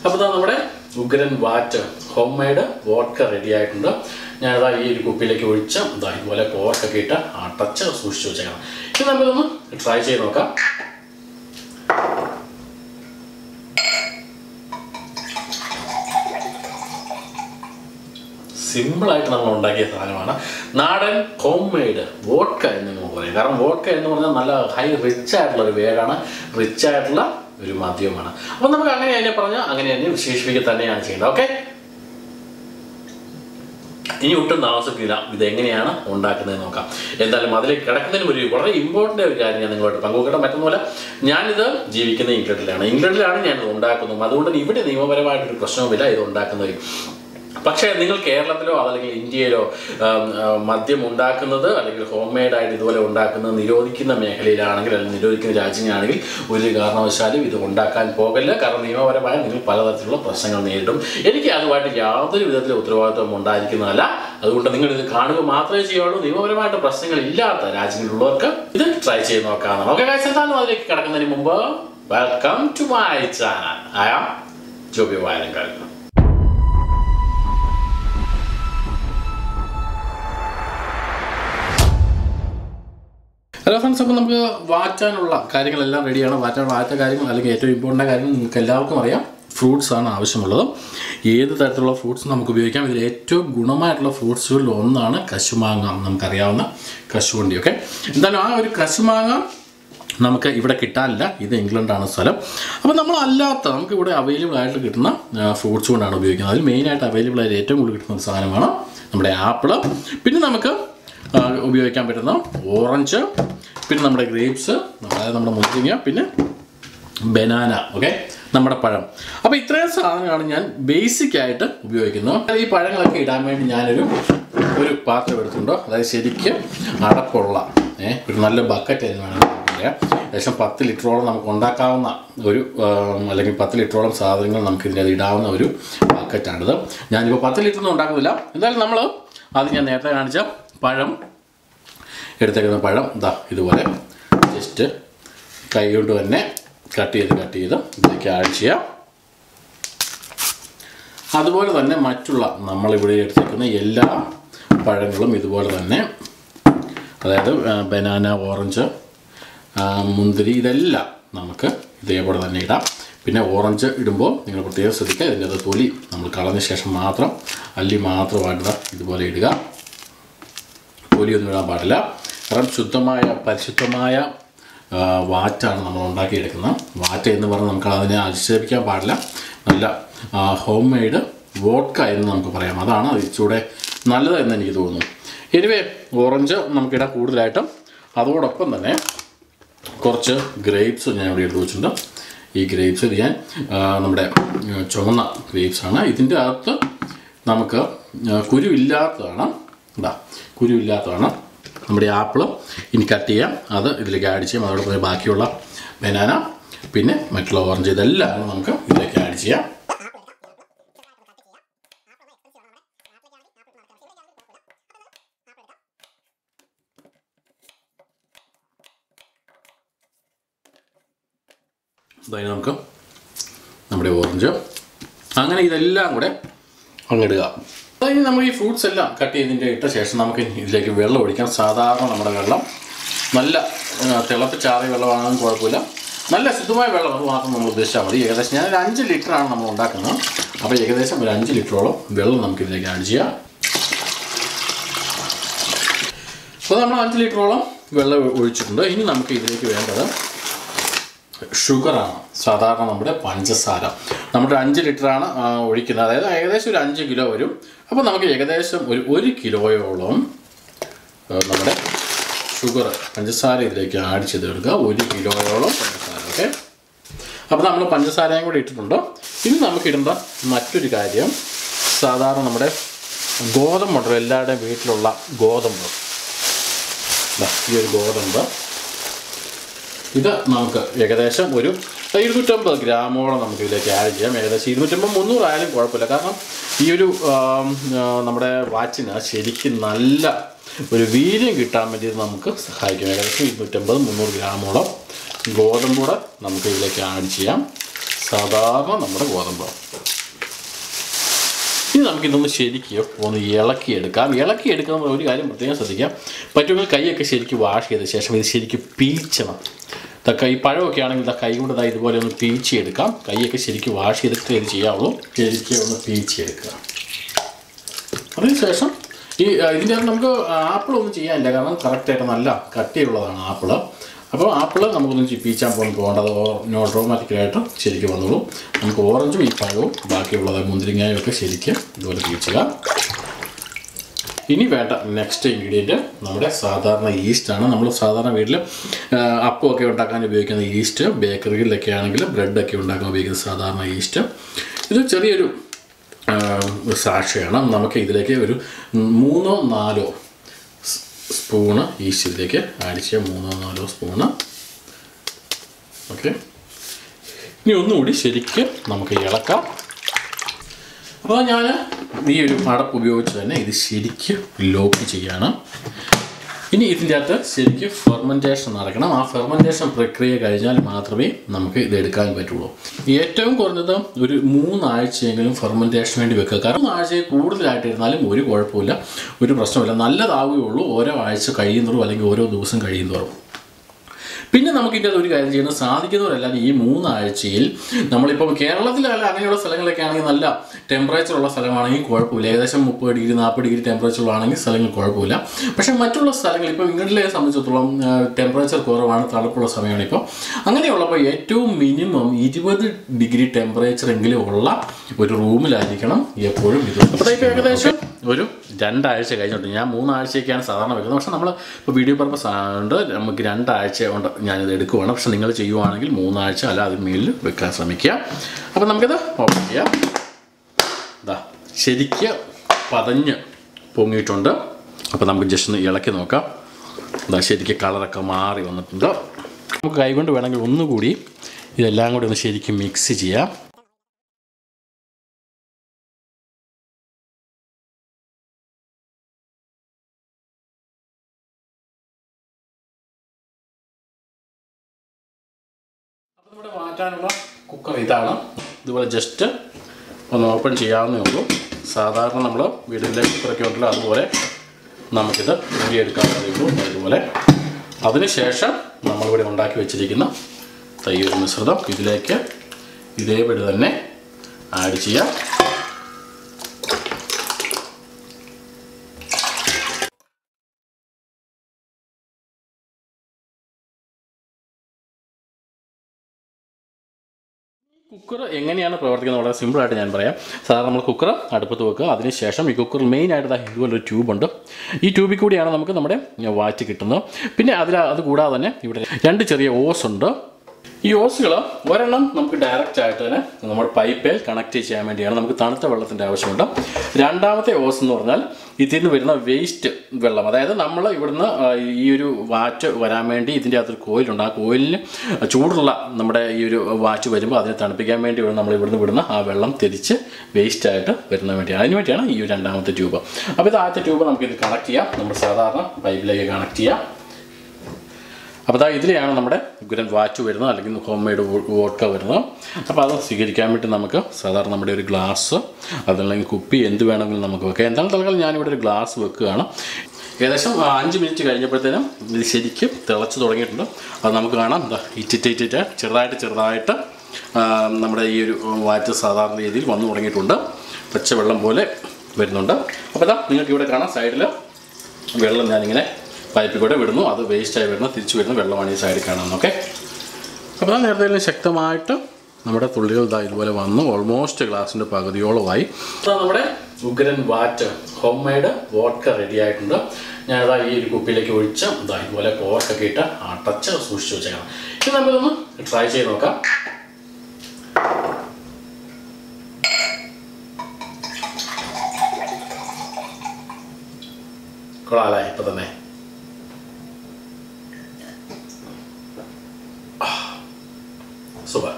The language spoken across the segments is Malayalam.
അപ്പോൾ ഇതാ നമ്മുടെ ഉഗ്രൻ വാറ്റ് ഹോം മെയ്ഡ് വോഡ്ക റെഡി ആയിട്ടുണ്ട് ഞാനിതാ ഈ ഒരു കുപ്പിയിലേക്ക് ഒഴിച്ച് ഇതാ ഇതുപോലെ കോർക്കൊക്കെ ഇട്ട് അടച്ച് സൂക്ഷിച്ച് വെച്ചേക്കണം ഇത് നമുക്കിതൊന്ന് ട്രൈ ചെയ്ത് നോക്കാം സിമ്പിളായിട്ട് നമ്മൾ ഉണ്ടാക്കിയ സാധനമാണ് നാടൻ ഹോം മെയ്ഡ് വോഡ്ക എന്ന് നമുക്ക് പറയും കാരണം വോഡ്ക എന്ന് പറഞ്ഞാൽ നല്ല ഹൈ റിച്ച് ആയിട്ടുള്ള ഒരു വേടാണ് റിച്ച് ആയിട്ടുള്ള ഒരു മദ്യമാണ് അപ്പം നമുക്ക് അങ്ങനെ തന്നെ പറഞ്ഞാൽ അങ്ങനെ തന്നെ വിശേഷിപ്പിക്കുക തന്നെയാണ് ചെയ്യേണ്ടത് ഓക്കെ ഇനി ഒട്ടും താമസിക്കില്ല ഇത് എങ്ങനെയാണ് ഉണ്ടാക്കുന്നത് നോക്കാം എന്തായാലും അതിലേക്ക് കിടക്കുന്നതിന് ഒരു വളരെ ഇമ്പോർട്ടൻ്റ് ഒരു കാര്യം ഞാൻ നിങ്ങളോട് പങ്കുവെക്കട്ടെ മറ്റൊന്നുമല്ല ഞാനിത് ജീവിക്കുന്ന ഇംഗ്ലണ്ടിലാണ് ഇംഗ്ലണ്ടിലാണ് ഞാനിത് ഉണ്ടാക്കുന്നത് അതുകൊണ്ട് ഇവിടെ നിയമപരമായിട്ടൊരു പ്രശ്നവുമില്ല ഇത് ഉണ്ടാക്കുന്നതിൽ പക്ഷേ നിങ്ങൾ കേരളത്തിലോ അതല്ലെങ്കിൽ ഇന്ത്യയിലോ ആം, ആ, മദ്യം ഉണ്ടാക്കുന്നത് അല്ലെങ്കിൽ ഹോം മെയ്ഡായിട്ട് ഇതുപോലെ ഉണ്ടാക്കുന്നത് നിരോധിക്കുന്ന മേഖലയിലാണെങ്കിൽ അല്ലെങ്കിൽ നിരോധിക്കുന്ന രാജ്യങ്ങളാണെങ്കിൽ ഒരു കാരണവശാലും ഇത് ഉണ്ടാക്കാൻ പോകല്ല കാരണം നിയമപരമായി നിങ്ങൾ പലതരത്തിലുള്ള പ്രശ്നങ്ങൾ നേരിടും എനിക്ക് അതുമായിട്ട് യാതൊരു വിധത്തിലും ഉത്തരവാദിത്വം ഉണ്ടായിരിക്കുന്നതല്ല അതുകൊണ്ട് നിങ്ങൾ ഇത് കാണുക മാത്രമേ ചെയ്യുള്ളൂ നിയമപരമായിട്ട് പ്രശ്നങ്ങൾ ഇല്ലാത്ത രാജ്യങ്ങളിലുള്ളവർക്ക് ഇത് ട്രൈ ചെയ്ത് നോക്കാവുന്നതാണ് ഓക്കെ കാഴ്ച എന്തായാലും അതിലേക്ക് കിടക്കുന്നതിന് മുമ്പ് welcome to my channel I am Joby വായനക്കാരൻ ഹലോ ഫ്രണ്ട്സ് അപ്പോൾ നമുക്ക് വാറ്റാനുള്ള കാര്യങ്ങളെല്ലാം റെഡിയാണ് വാറ്റാൻ വാറ്റ കാര്യങ്ങൾ അല്ലെങ്കിൽ ഏറ്റവും ഇമ്പോർട്ടൻ്റ് കാര്യങ്ങൾ നിങ്ങൾക്ക് എല്ലാവർക്കും അറിയാം ഫ്രൂട്ട്സ് ആണ് ആവശ്യമുള്ളത് ഏത് തരത്തിലുള്ള ഫ്രൂട്ട്സ് നമുക്ക് ഉപയോഗിക്കാം ഇതിൽ ഏറ്റവും ഗുണമായിട്ടുള്ള ഫ്രൂട്ട്സുകളിൽ ഒന്നാണ് കശുമാങ്ങ നമുക്കറിയാവുന്ന കശുവണ്ടി ഓക്കെ എന്തായാലും ആ ഒരു കശുമാങ്ങ നമുക്ക് ഇവിടെ കിട്ടാനില്ല ഇത് ഇംഗ്ലണ്ടാണ് സ്ഥലം അപ്പോൾ നമ്മൾ അല്ലാത്ത നമുക്ക് ഇവിടെ അവൈലബിൾ ആയിട്ട് കിട്ടുന്ന ഫ്രൂട്ട്സ് കൊണ്ടാണ് ഉപയോഗിക്കുന്നത് അതിൽ മെയിനായിട്ട് അവൈലബിൾ ആയിട്ട് ഏറ്റവും കൂടുതൽ കിട്ടുന്ന ഒരു സാധനമാണ് നമ്മുടെ ആപ്പിള് പിന്നെ നമുക്ക് ആ, ഉപയോഗിക്കാൻ പറ്റുന്ന ഓറഞ്ച് പിന്നെ നമ്മുടെ ഗ്രേപ്സ് അതായത് നമ്മുടെ മുന്തിരിങ്ങ പിന്നെ ബനാന ഓക്കെ നമ്മുടെ പഴം അപ്പോൾ ഇത്രയും സാധനങ്ങളാണ് ഞാൻ ബേസിക് ആയിട്ട് ഉപയോഗിക്കുന്നത് ഈ പഴങ്ങളൊക്കെ ഇടാൻ വേണ്ടി ഞാനൊരു ഒരു പാത്രം എടുത്തിട്ടുണ്ടോ അതായത് ശരിക്കും അടപ്പുള്ള ഏ, ഒരു നല്ല ബക്കറ്റ് എന്ന് വേണമെങ്കിൽ നമുക്ക് പറയാം ഏകദേശം പത്ത് ലിറ്ററോളം നമുക്ക് ഉണ്ടാക്കാവുന്ന ഒരു ആം, അല്ലെങ്കിൽ പത്ത് ലിറ്ററോളം സാധനങ്ങൾ നമുക്ക് ഇതിനകത്ത് ഇടാവുന്ന ഒരു ബക്കറ്റാണിത് ഞാനിപ്പോൾ പത്ത് ലിറ്റർ ഒന്നും ഉണ്ടാക്കുന്നില്ല എന്തായാലും നമ്മൾ അത് ഞാൻ നേരത്തെ കാണിച്ച പഴം എടുത്തേക്കുന്ന പഴം ഇതാ ഇതുപോലെ ജസ്റ്റ് കൈ കൊണ്ട് തന്നെ കട്ട് ചെയ്ത് കട്ട് ചെയ്ത് ഇതിലേക്ക് ആഡ് ചെയ്യാം അതുപോലെ തന്നെ മറ്റുള്ള നമ്മളിവിടെ എടുത്തേക്കുന്ന എല്ലാ പഴങ്ങളും ഇതുപോലെ തന്നെ അതായത് ബനാന ഓറഞ്ച് ആ, മുന്തിരി ഇതെല്ലാം നമുക്ക് ഇതേപോലെ തന്നെ ഇടാം പിന്നെ ഓറഞ്ച് ഇടുമ്പോൾ നിങ്ങൾ പ്രത്യേകം ശ്രദ്ധിക്കുക ഇതിൻ്റെ അത് തൊലി നമ്മൾ കളഞ്ഞ ശേഷം മാത്രം അല്ലി മാത്രമായിട്ട് ദാ ഇതുപോലെ ഇടുക തൊലിയൊന്നും ഇടാൻ പാടില്ല കാരണം ശുദ്ധമായ പരിശുദ്ധമായ ആ, വാറ്റാണ് നമ്മൾ ഉണ്ടാക്കിയെടുക്കുന്നത് വാറ്റ് എന്ന് പറഞ്ഞാൽ നമുക്ക് അതിനെ അധിക്ഷേപിക്കാൻ പാടില്ല നല്ല ഹോം മെയ്ഡ് വോഡ്ക എന്ന് നമുക്ക് പറയാം അതാണ് ഇച്ചിലൂടെ നല്ലത് എന്ന് എനിക്ക് തോന്നുന്നു എനിവേ ഓറഞ്ച് നമുക്കിടാം കൂടുതലായിട്ടും അതോടൊപ്പം തന്നെ കുറച്ച് ഗ്രേപ്സ് ഞാൻ ഇവിടെ എടുത്ത് വെച്ചിട്ടുണ്ട് ഈ ഗ്രേപ്സ് ഇത് ഞാൻ ആ, നമ്മുടെ ആ, ചുവന്ന grapes ആണ് ഇതിൻ്റെ അകത്ത് നമുക്ക് ആ, കുരുവില്ലാത്തതാണ് എന്താ കുരുവില്ലാത്തതാണ് നമ്മുടെ ആപ്പിൾ ഇനി കട്ട് ചെയ്യാം അത് ഇതിലേക്ക് ആഡ് ചെയ്യാം അതോടൊപ്പം തന്നെ ബാക്കിയുള്ള ബനാന പിന്നെ മറ്റുള്ള ഓറഞ്ച് ഇതെല്ലാം നമുക്ക് ഇതിലേക്ക് ആഡ് ചെയ്യാം അതായത് നമുക്ക് നമ്മുടെ ഓറഞ്ച് അങ്ങനെ ഇതെല്ലാം കൂടെ അങ്ങിടുക അതായത് നമ്മൾ ഈ ഫ്രൂട്ട്സ് എല്ലാം കട്ട് ചെയ്തതിൻ്റെ ഇട്ട ശേഷം നമുക്ക് ഇതിലേക്ക് വെള്ളം ഒഴിക്കാം സാധാരണ നമ്മുടെ വെള്ളം നല്ല ആ, തിളപ്പിച്ചാറിയ വെള്ളമാണെങ്കിലും കുഴപ്പമില്ല നല്ല ശുദ്ധമായ വെള്ളം അത് മാത്രം നമ്മൾ ഉദ്ദേശിച്ചാൽ മതി ഏകദേശം ഞാൻ ഒരു അഞ്ച് ലിറ്ററാണ് നമ്മൾ ഉണ്ടാക്കുന്നത് അപ്പോൾ ഏകദേശം ഒരു അഞ്ച് ലിറ്ററോളം വെള്ളം നമുക്ക് ഇതിലേക്ക് ആഡ് ചെയ്യാം അപ്പോൾ നമ്മൾ അഞ്ച് ലിറ്ററോളം വെള്ളം ഒഴിച്ചിട്ടുണ്ട് ഇനി നമുക്ക് ഇതിലേക്ക് വേണ്ടത് ഷുഗറാണ് സാധാരണ നമ്മുടെ പഞ്ചസാര നമ്മുടെ അഞ്ച് ലിറ്ററാണ് ആ, ഒഴിക്കുന്നത് അതായത് ഏകദേശം ഒരു അഞ്ച് കിലോ വരും അപ്പോൾ നമുക്ക് ഏകദേശം ഒരു ഒരു കിലോയോളം ആ, നമ്മുടെ ഷുഗർ പഞ്ചസാര ഇതിലേക്ക് ആഡ് ചെയ്ത് എടുക്കുക ഒരു കിലോയോളം പഞ്ചസാര ഓക്കെ അപ്പോൾ നമ്മൾ പഞ്ചസാരയും കൂടി ഇട്ടിട്ടുണ്ട് ഇനി നമുക്ക് ഇടേണ്ട മറ്റൊരു കാര്യം സാധാരണ നമ്മുടെ ഗോതമ്പുണ്ടല്ലോ എല്ലാവരുടെയും വീട്ടിലുള്ള ഗോതമ്പ് ദാ, ഈ ഒരു ഗോതമ്പ് ഇത് നമുക്ക് ഏകദേശം ഒരു ഇരുന്നൂറ്റമ്പത് ഗ്രാമോളം നമുക്ക് ഇതിലേക്ക് ആഡ് ചെയ്യാം ഏകദേശം ഇരുന്നൂറ്റമ്പത് മുന്നൂറായാലും കുഴപ്പമില്ല കാരണം ഈ ഒരു ആം, ആ, നമ്മുടെ വാച്ചിന് ശരിക്കും നല്ല ഒരു വീര്യം കിട്ടാൻ വേണ്ടി ഇത് നമുക്ക് സഹായിക്കും ഏകദേശം ഇരുന്നൂറ്റമ്പത് മുന്നൂറ് ഗ്രാമോളം ഗോതമ്പ് കൂടെ നമുക്ക് ഇതിലേക്ക് ആഡ് ചെയ്യാം സാധാരണ നമ്മുടെ ഗോതമ്പ് ഇനി നമുക്കിതൊന്ന് ശരിക്കും ഒന്ന് ഇളക്കിയെടുക്കാം ഇളക്കിയെടുക്കുന്ന ഒരു കാര്യം പ്രത്യേകം ശ്രദ്ധിക്കാം പറ്റുമെങ്കിൽ കൈയൊക്കെ ശരിക്കും വാഷ് ചെയ്ത ശേഷം ഇത് ശരിക്കും പീച്ചണം ദാ കൈ പഴമൊക്കെ ആണെങ്കിൽ ദാ കൈ കൊണ്ട് ദാ ഇതുപോലെ ഒന്ന് പീച്ചിയെടുക്കാം കൈയൊക്കെ ശരിക്കും വാഷ് ചെയ്തിട്ട് ഇത് ചെയ്യാവുള്ളൂ ശരിക്കും ഒന്ന് പീച്ചിയെടുക്കുക അതിനുശേഷം ഈ ആ, ഇതിൻ്റെ അകത്ത് നമുക്ക് ആപ്പിൾ ഒന്നും ചെയ്യാനില്ല കാരണം കറക്റ്റായിട്ട് നല്ല കട്ടിയുള്ളതാണ് ആപ്പിൾ അപ്പോൾ ആപ്പിൾ നമുക്കൊന്നും ചിപ്പിച്ചാൻ പോകാൻ പോകേണ്ട അത് ഓട്ടോമാറ്റിക്കലായിട്ട് ശരിക്കും വന്നോളൂ നമുക്ക് ഓറഞ്ചും ഈ പഴവും ബാക്കിയുള്ളത് മുന്തിരിങ്ങയും ഒക്കെ ശരിക്കും ഇതുപോലെ പീച്ചുക ഇനി വേണ്ട നെക്സ്റ്റ് ഇൻഗ്രീഡിയൻറ്റ് നമ്മുടെ സാധാരണ ഈസ്റ്റാണ് നമ്മൾ സാധാരണ വീട്ടിൽ അപ്പമൊക്കെ ഉണ്ടാക്കാൻ ഉപയോഗിക്കുന്ന ഈസ്റ്റ് ബേക്കറികളിലൊക്കെ ആണെങ്കിൽ ബ്രെഡൊക്കെ ഉണ്ടാക്കാൻ ഉപയോഗിക്കുന്ന സാധാരണ ഈസ്റ്റ് ഇത് ചെറിയൊരു സാക്ഷിയാണ് നമുക്ക് ഇതിലേക്ക് ഒരു മൂന്നോ നാലോ സ് സ്പൂണ് ഈസ്റ്റ് ഇതിലേക്ക് ആഡ് ചെയ്യാം മൂന്നോ നാലോ സ്പൂണ് ഓക്കെ ഇനി ഒന്നുകൂടി ശരിക്കും നമുക്ക് ഇളക്കാം അപ്പോൾ ഞാൻ ഈ ഒരു അടപ്പ് ഉപയോഗിച്ച് തന്നെ ഇത് ശരിക്കും ലോക്ക് ചെയ്യാണ് ഇനി ഇതിൻ്റെ അകത്ത് ശരിക്കും ഫെർമെൻറ്റേഷൻ നടക്കണം ആ ഫെർമെൻറ്റേഷൻ പ്രക്രിയ കഴിഞ്ഞാൽ മാത്രമേ നമുക്ക് ഇത് എടുക്കാൻ പറ്റുള്ളൂ ഏറ്റവും കുറഞ്ഞത് ഒരു മൂന്നാഴ്ചയെങ്കിലും ഫെർമെൻറ്റേഷൻ വേണ്ടി വെക്കുക കാരണം മൂന്നാഴ്ചയിൽ കൂടുതലായിട്ട് ഇരുന്നാലും ഒരു കുഴപ്പമില്ല ഒരു പ്രശ്നമില്ല നല്ലതാവുകയുള്ളൂ ഓരോ ആഴ്ച കഴിയുന്നതോറും അല്ലെങ്കിൽ ഓരോ ദിവസം കഴിയുന്നതോറും പിന്നെ നമുക്ക് ഇതിൻ്റെ ഒരു കാര്യം ചെയ്യുന്നത് സാധിക്കുന്നവരെല്ലാം ഈ മൂന്നാഴ്ചയിൽ നമ്മളിപ്പോൾ കേരളത്തിലല്ല അങ്ങനെയുള്ള സ്ഥലങ്ങളൊക്കെ ആണെങ്കിൽ നല്ല ടെമ്പറേച്ചർ ഉള്ള സ്ഥലമാണെങ്കിൽ കുഴപ്പമില്ല ഏകദേശം മുപ്പത് ഡിഗ്രി നാൽപ്പത് ഡിഗ്രി ടെമ്പറേച്ചർ ഉള്ളതാണെങ്കിൽ സ്ഥലങ്ങൾ കുഴപ്പമില്ല പക്ഷേ മറ്റുള്ള സ്ഥലങ്ങൾ ഇപ്പോൾ ഇംഗ്ലണ്ടിലെ സംബന്ധിച്ചിടത്തോളം ടെമ്പറേച്ചർ കുറവാണ് തണുപ്പുള്ള സമയമാണ് ഇപ്പോൾ അങ്ങനെയുള്ളപ്പോൾ ഏറ്റവും മിനിമം ഇരുപത് ഡിഗ്രി ടെമ്പറേച്ചർ എങ്കിലും ഉള്ള ഒരു റൂമിലായിരിക്കണം എപ്പോഴും ഇത് അപ്പോഴത്തേക്ക് ഏകദേശം ഒരു രണ്ടാഴ്ച കഴിഞ്ഞിട്ടുണ്ട് ഞാൻ മൂന്നാഴ്ചയൊക്കെയാണ് സാധാരണ വെക്കുന്നത് പക്ഷേ നമ്മൾ ഇപ്പോൾ വീഡിയോ പർപ്പസ് ആയതുകൊണ്ട് നമുക്ക് രണ്ടാഴ്ച കൊണ്ട് ഞാനിത് എടുക്കുവാണ് പക്ഷേ നിങ്ങൾ ചെയ്യുവാണെങ്കിൽ മൂന്നാഴ്ച അല്ല അതിന് മേലിൽ വെക്കാൻ ശ്രമിക്കുക അപ്പോൾ നമുക്കിത് ഓപ്പൺ ചെയ്യാം ഇതാ ശരിക്ക് പതഞ്ഞ് പൊങ്ങിയിട്ടുണ്ട് അപ്പോൾ നമുക്ക് ജസ്റ്റ് ഒന്ന് ഇളക്കി നോക്കാം ഇതാ ശരിക്ക് കളറൊക്കെ മാറി വന്നിട്ടുണ്ട് നമുക്ക് കൈകൊണ്ട് വേണമെങ്കിൽ ഒന്നുകൂടി ഇതെല്ലാം കൂടി ഒന്ന് ശരിക്കും മിക്സ് ചെയ്യാം അപ്പോൾ നമ്മുടെ മാറ്റാനുള്ള കുക്കർ ഇതാണ് ഇതുപോലെ ജസ്റ്റ് ഒന്ന് ഓപ്പൺ ചെയ്യാവുന്നേ ഉള്ളൂ സാധാരണ നമ്മൾ വീടിൻ്റെ കുക്കറൊക്കെ ഉണ്ടല്ലോ അതുപോലെ നമുക്കിത് ഊരിയെടുക്കാവുന്നതേ ഉള്ളൂ ഇതുപോലെ അതിനുശേഷം നമ്മളിവിടെ ഉണ്ടാക്കി വെച്ചിരിക്കുന്ന തൈര് മിശ്രിതം ഇതിലേക്ക് ഇതേപടി തന്നെ ആഡ് ചെയ്യാം കുക്കർ എങ്ങനെയാണ് പ്രവർത്തിക്കുന്നത് വളരെ സിമ്പിളായിട്ട് ഞാൻ പറയാം സാധാരണ നമ്മൾ കുക്കർ അടുപ്പത്ത് വെക്കുക അതിനുശേഷം ഈ കുക്കറിൽ മെയിനായിട്ട് ദാ ഇതുപോലൊരു ട്യൂബുണ്ട് ഈ ട്യൂബിൽ കൂടിയാണ് നമുക്ക് നമ്മുടെ വാറ്റ് കിട്ടുന്നത് പിന്നെ അതിൽ അത് കൂടാതെ തന്നെ ഇവിടെ രണ്ട് ചെറിയ ഓസ് ഉണ്ട് ഈ ഓസുകൾ ഒരെണ്ണം നമുക്ക് ഡയറക്റ്റ് ആയിട്ട് തന്നെ നമ്മുടെ പൈപ്പിൽ കണക്ട് ചെയ്യാൻ വേണ്ടിയാണ് നമുക്ക് തണുത്ത വെള്ളത്തിൻ്റെ ആവശ്യമുണ്ട് രണ്ടാമത്തെ ഓസ് എന്ന് പറഞ്ഞാൽ ഇതിൽ നിന്ന് വരുന്ന വേസ്റ്റ് വെള്ളം അതായത് നമ്മൾ ഇവിടുന്ന് ആ, ഈ ഒരു വാറ്റ് വരാൻ വേണ്ടി ഇതിൻ്റെ അകത്തൊരു കോയിലുണ്ട് ആ കോയിലിന് ചൂടുള്ള നമ്മുടെ ഈ ഒരു വാറ്റ് വരുമ്പോൾ അതിനെ തണുപ്പിക്കാൻ വേണ്ടി ഇവിടെ നമ്മൾ ഇവിടുന്ന് വിടുന്ന ആ വെള്ളം തിരിച്ച് വേസ്റ്റായിട്ട് വരുന്ന വേണ്ടിയാണ് അതിന് വേണ്ടിയാണ് ഈ ഒരു രണ്ടാമത്തെ ട്യൂബ് അപ്പോൾ ഇത് ആദ്യത്തെ ട്യൂബ് നമുക്കിത് കണക്ട് ചെയ്യാം നമ്മൾ സാധാരണ പൈപ്പിലേക്ക് കണക്ട് ചെയ്യാം അപ്പോൾ അതാ ഇതിലെയാണ് നമ്മുടെ ഗുരൻ വാറ്റ് വരുന്നത് അല്ലെങ്കിൽ ഹോം മെയ്ഡ് വോഡ്ക വരുന്നത് അപ്പോൾ അത് സ്വീകരിക്കാൻ വേണ്ടി നമുക്ക് സാധാരണ നമ്മുടെ ഒരു ഗ്ലാസ് അതല്ലെങ്കിൽ കുപ്പി എന്ത് വേണമെങ്കിലും നമുക്ക് വെക്കാം എന്താണ് തൽക്കാലം ഞാനിവിടെ ഒരു ഗ്ലാസ് വെക്കുകയാണ് ഏകദേശം ആ, അഞ്ച് മിനിറ്റ് കഴിഞ്ഞപ്പോഴത്തേനും ഇത് ശരിക്കും തിളച്ച് തുടങ്ങിയിട്ടുണ്ട് അത് നമുക്ക് കാണാം എന്താ ഇറ്റിറ്റ് ഇറ്റിറ്റ് ചെറുതായിട്ട് ചെറുതായിട്ട് ആ, നമ്മുടെ ഈ ഒരു വാറ്റ് സാധാരണ രീതിയിൽ വന്നു തുടങ്ങിയിട്ടുണ്ട് പച്ചവെള്ളം പോലെ വരുന്നുണ്ട് അപ്പോൾ ഇതാ നിങ്ങൾക്ക് ഇവിടെ കാണാം സൈഡിൽ വെള്ളം ഞാനിങ്ങനെ പൈപ്പിൽ കൂടെ വിടുന്നു അത് വേസ്റ്റായി വരുന്നു തിരിച്ചു വരുന്ന വെള്ളമാണ് ഈ സൈഡിൽ കാണുന്നത് ഓക്കെ അപ്പോൾ ഞാൻ നേരത്തെ ശക്തമായിട്ട് നമ്മുടെ തുള്ളികൾ ഇതാ ഇതുപോലെ വന്നു ഓൾമോസ്റ്റ് ഗ്ലാസിൻ്റെ പകുതിയോളമായി ഇതാ നമ്മുടെ ഉഗ്രൻ വാറ്റ് ഹോം മെയ്ഡ് വോഡ്ക റെഡി ആയിട്ടുണ്ട് ഞാനിതാ ഈ ഒരു കുപ്പിയിലേക്ക് ഒഴിച്ച് ഇതാ ഇതുപോലെ കോർക്കൊക്കെ ഇട്ട് അടച്ച് സൂക്ഷിച്ച് വെച്ചേക്കണം ഇത് നമുക്കൊന്ന് ട്രൈ ചെയ്ത് നോക്കാം കൊള്ളാല്ലേ ഇപ്പം തന്നെ സൂപ്പർ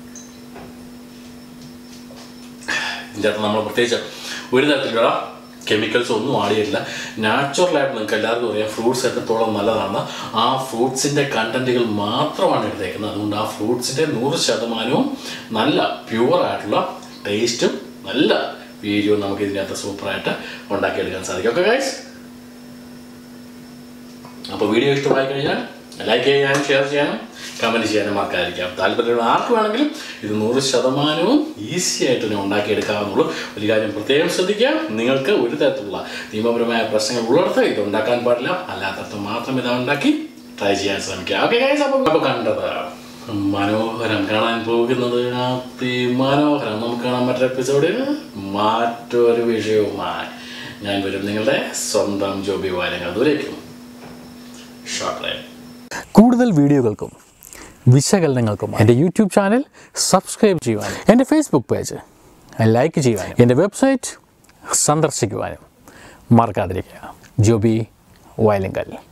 ഇതിൻ്റെ അകത്ത് നമ്മൾ പ്രത്യേകിച്ച് ഒരു തരത്തിലുള്ള കെമിക്കൽസ് ഒന്നും ആഡ് ചെയ്തില്ല നാച്ചുറലായിട്ട് നിങ്ങൾക്ക് എല്ലാവർക്കും അറിയാം ഫ്രൂട്ട്സ് എത്രത്തോളം നല്ലതാണ് ആ ഫ്രൂട്ട്സിൻ്റെ കണ്ടന്റുകൾ മാത്രമാണ് എടുത്തേക്കുന്നത് അതുകൊണ്ട് ആ ഫ്രൂട്ട്സിൻ്റെ നൂറ് ശതമാനവും നല്ല പ്യുവർ ആയിട്ടുള്ള ടേസ്റ്റും നല്ല വീഡിയോ നമുക്ക് ഇതിനകത്ത് സൂപ്പറായിട്ട് ഉണ്ടാക്കിയെടുക്കാൻ സാധിക്കും ഓക്കെ ഗൈസ് അപ്പോൾ വീഡിയോ ഇഷ്ടമായി കഴിഞ്ഞാൽ ലൈക്ക് ചെയ്യാനും ഷെയർ ചെയ്യാനും കമൻറ്റ് ചെയ്യാനും മറക്കാതിരിക്കാം താല്പര്യമുള്ള ആർക്ക് വേണമെങ്കിലും ഇത് നൂറ് ശതമാനവും ഈസി ആയിട്ട് തന്നെ ഉണ്ടാക്കിയെടുക്കാവുന്നുള്ളൂ ഒരു കാര്യം പ്രത്യേകം ശ്രദ്ധിക്കുക നിങ്ങൾക്ക് ഒരു തരത്തിലുള്ള നിയമപരമായ പ്രശ്നങ്ങൾ ഉള്ളിടത്ത് ഇത് ഉണ്ടാക്കാൻ പാടില്ല അല്ലാത്തടത്ത് മാത്രം ഇത് ഉണ്ടാക്കി ട്രൈ ചെയ്യാൻ ശ്രമിക്കുക ഓക്കെ ഗൈസ് അപ്പോൾ അപ്പോൾ കണ്ടത് മനോഹരം കാണാൻ പോകുന്നത് അതിമനോഹരം നമുക്ക് കാണാൻ മറ്റൊരു എപ്പിസോഡിൽ മറ്റൊരു വിഷയവുമായി ഞാൻ വരും നിങ്ങളുടെ സ്വന്തം ജോബി വാരങ്ങൾ ദൂരേക്കും ഷോർട്ട് ലൈൻ കൂടുതൽ വീഡിയോകൾക്കും വിശകലനങ്ങൾക്കും എൻ്റെ യൂട്യൂബ് ചാനൽ സബ്സ്ക്രൈബ് ചെയ്യുവാനും എൻ്റെ ഫേസ്ബുക്ക് പേജ് ലൈക്ക് ചെയ്യുവാനും എൻ്റെ വെബ്സൈറ്റ് സന്ദർശിക്കുവാനും മറക്കാതിരിക്കുക ജോബി വയലിങ്കൽ